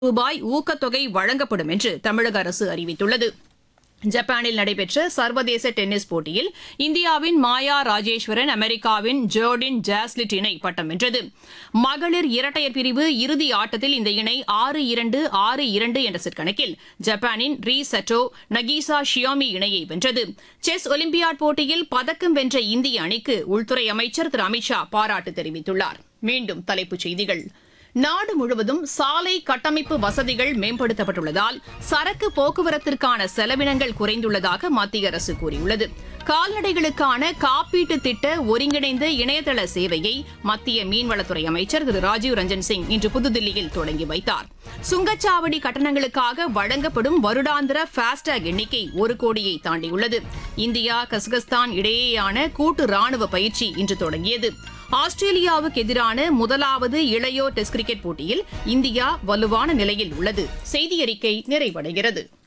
ரூபாய் ஊக்கத்தொகை வழங்கப்படும் என்று தமிழக அரசு அறிவித்துள்ளது ஜப்பானில் நடைபெற்ற சர்வதேச டென்னிஸ் போட்டியில் இந்தியாவின் மாயா ராஜேஸ்வரன் அமெரிக்காவின் ஜோர்டின் ஜாஸ்லிட் இணை பட்டம் வென்றது மகளிர் இரட்டையர் பிரிவு இறுதி ஆட்டத்தில் இந்த இணை ஆறு இரண்டு ஆறு இரண்டு என்ற செட் கணக்கில் ஜப்பானின் ரீ சட்டோ நகீசா ஷியோமி இணையை வென்றது செஸ் ஒலிம்பியாட் போட்டியில் பதக்கம் வென்ற இந்திய அணிக்கு உள்துறை அமைச்சர் திரு அமித்ஷா பாராட்டு தெரிவித்துள்ளார் மீண்டும் தலைப்புச் செய்திகள் நாடு முழுவதும் சாலை கட்டமைப்பு வசதிகள் மேம்படுத்தப்பட்டுள்ளதால் சரக்கு போக்குவரத்திற்கான செலவினங்கள் குறைந்துள்ளதாக மத்திய அரசு கூறியுள்ளது கால்நடைகளுக்கான காப்பீட்டு திட்ட ஒருங்கிணைந்த இணையதள சேவையை மத்திய மீன்வளத்துறை அமைச்சர் திரு ராஜீவ் ரஞ்சன் சிங் இன்று புதுதில்லியில் தொடங்கி வைத்தார் சுங்கச்சாவடி கட்டணங்களுக்காக வழங்கப்படும் வருடாந்திர ஃபாஸ்டேக் எண்ணிக்கை ஒரு கோடியை தாண்டியுள்ளது இந்தியா கசகஸ்தான் இடையேயான கூட்டு ராணுவ பயிற்சி இன்று தொடங்கியது ஆஸ்திரேலியாவுக்கு எதிரான முதலாவது இளையோர் டெஸ்ட் கிரிக்கெட் போட்டியில் இந்தியா வலுவான நிலையில் உள்ளது செய்தி அறிக்கை நிறைவடைகிறது